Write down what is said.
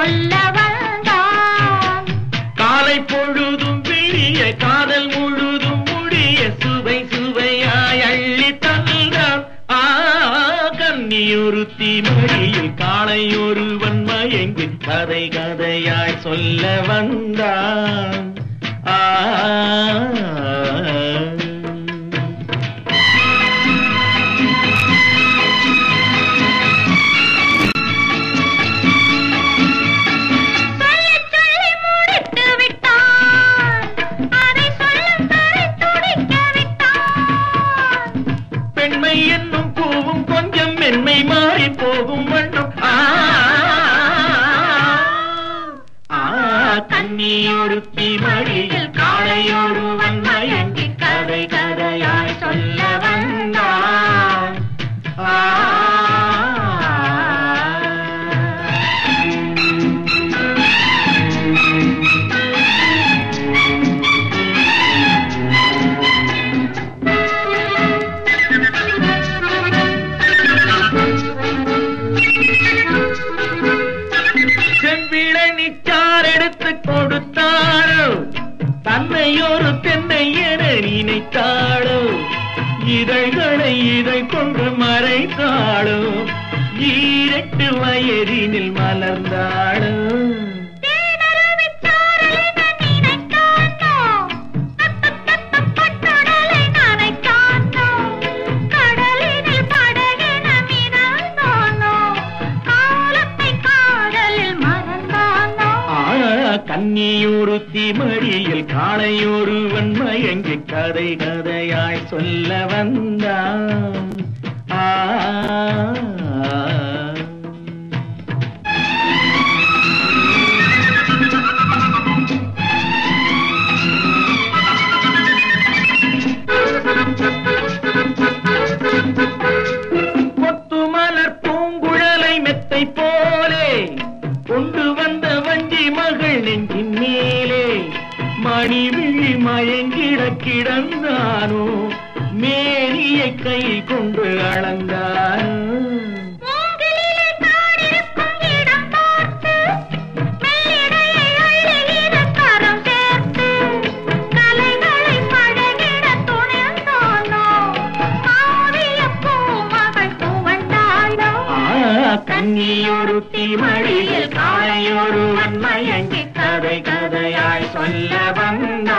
சொல்ல வந்தான் காலை பொழுதும் விழிய காதல் முழுதும் முடிய சுவை சுவையாய் அள்ளி தந்தார் ஆ கன்னியொருத்தி மடியில் காளை ஒருவன் மயங்கி கதை கதையாய் சொல்ல வந்தான் ஆ சொல்லி சொல்லி முடித்து விட்டான் அதை சொல்லும் தரை துடிக்க விட்டான் பெண்மை என்னும் பூவும் கொஞ்சம் மென்மை மாறி போகும் வண்ணம் ஆ ஆ, கன்னியொருத்தி மடியில் காளையொருவன் மயங்கி கதை கதையாய் சொல்ல வந்தான் ஆ செவ்விளை நிச்சார் எடுத்து கொடுத்தாரோ தன்னை ஒரு தென்னை என நினைத்தாளோ இதழ்களை இதை கொண்டு மறைத்தாளோ ஈரட்டு வயதினில் மலர்ந்தாளோ தேனருவிச் சாரலின நினைத்தானோ தத்தத் தத்தப் பட்டுடலை நனைத்தானோ கடலினில் படகென மிதந்தானோ காலத்தை காதலில் மறந்தானோ ஆ கன்னியொருத்தி மடியில் காளையொருவன் மயங்கி கதை கதையாய் சொல்ல வந்தான் ஆ கொத்து மலர் பூங்குழலை மெத்தை போலே கொண்டு வந்த வஞ்சி மகள் நெஞ்சின் மேலே மணிவிழி மயங்கிட கிடந்தானோ மேனியை கை கொண்டு அளந்தானோ மூங்கிலிலே தாடிருக்கும் இடம் பார்த்து மெல்லிடையை அள்ளி இதற்கரம் சேர்த்து கலைகளை பழகிட துணிந்தானோ காவிய பூமகள் துவண்டாளோ ஆ, கன்னியொருத்தி மடியில் காளையொருவன் மயங்கி கதை கதையாய் சொல்ல வந்தான்